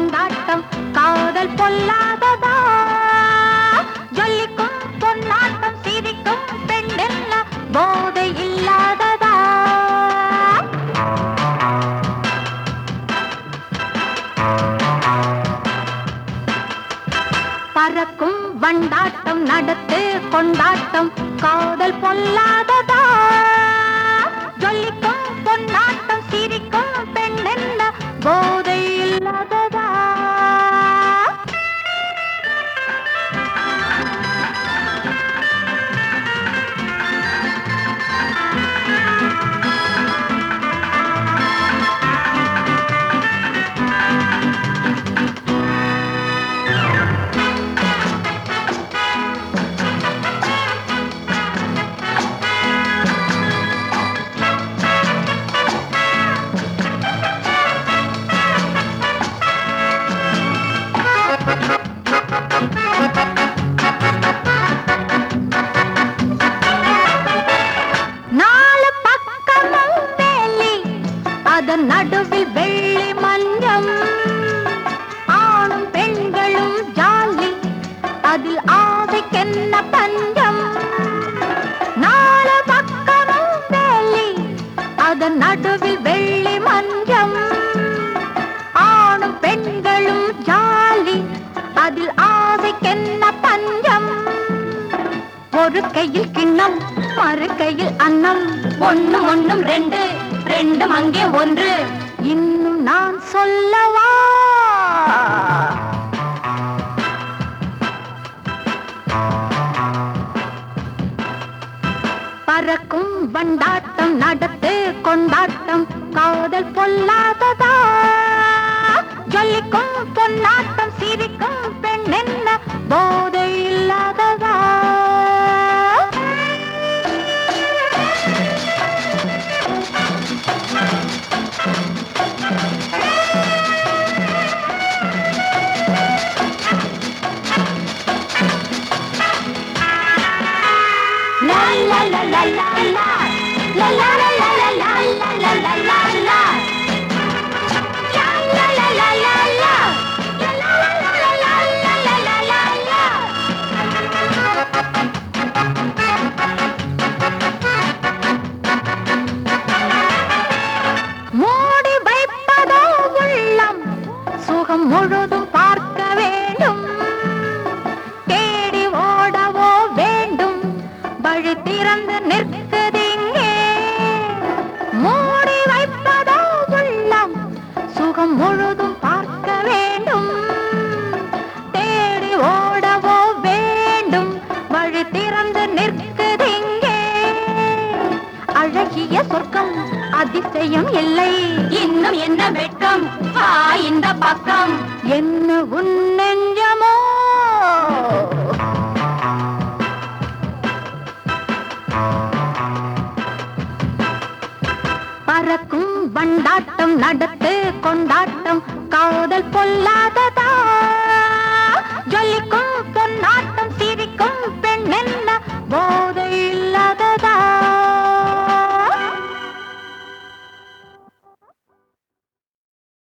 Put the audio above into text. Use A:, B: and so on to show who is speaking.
A: கொண்டாட்டம் காதல் பொல்லாததா ஜொல்லிக்கும் பொன்னாட்டம் சிரிக்கும் பெண்ணெல்ல போதை இல்லாததா பறக்கும் வண்டாட்டம் நடத்து கொண்டாட்டம் காதல் பொல்லாததா ஜொல்லிக்கும் பொன்னாட்டம் சிரிக்கும் பெண்ணென்ன போதை இல்லாததா நாலு பக்கமும் வேலி அதன் நடுவில் வெள்ளி மஞ்சம் ஆணும் பெண்களும் ஜாலி அதில் ஆசைக்கென்ன பஞ்சம் நாலு பக்கமும் வேலி அதன் நடுவில் வெள்ளி மஞ்சம் ஆணும் பெண்களும் ஜாலி அதில் ஆசைக்கென்ன பஞ்சம் ஒரு கையில் கிண்ணம் மறு கையில் அன்னம் ஒண்ணும் ஒண்ணும் ரெண்டு ரெண்டும் அங்கே ஒன்று இன்னும் நான் சொல்லவா பறக்கும் வண்டாட்டம் நடத்து கொண்டாட்டம் காதல் பொல்லாததா ஜொல்லிக்கும் பொன்னாட்டம் சிரிக்கும் பெண் என்ன போதை இல்லாததா La la la la la la La la la la la la la la la la la La la la la la la La la la la la la la la la la மூடி வைப்பதோ உள்ளம் சுகம் முழுதும் பார்க்க வேண்டும் தேடி ஓடவோ வேண்டும் வழி திறந்து நிற்குதிங்கே மூடி வைப்பதோ உள்ளம் சுகம் முழுதும் பார்க்க வேண்டும் தேடி ஓடவோ வேண்டும் வழி திறந்து நிற்குதிங்கே அழகிய சொர்க்கம் அதிசயம் இல்லை இன்னும் என்ன வெட்கம் வா இந்த பக்கம் என்ன உன் நெஞ்சமோ பறக்கும் வண்டாட்டம் நடத்து கொண்டாட்டம்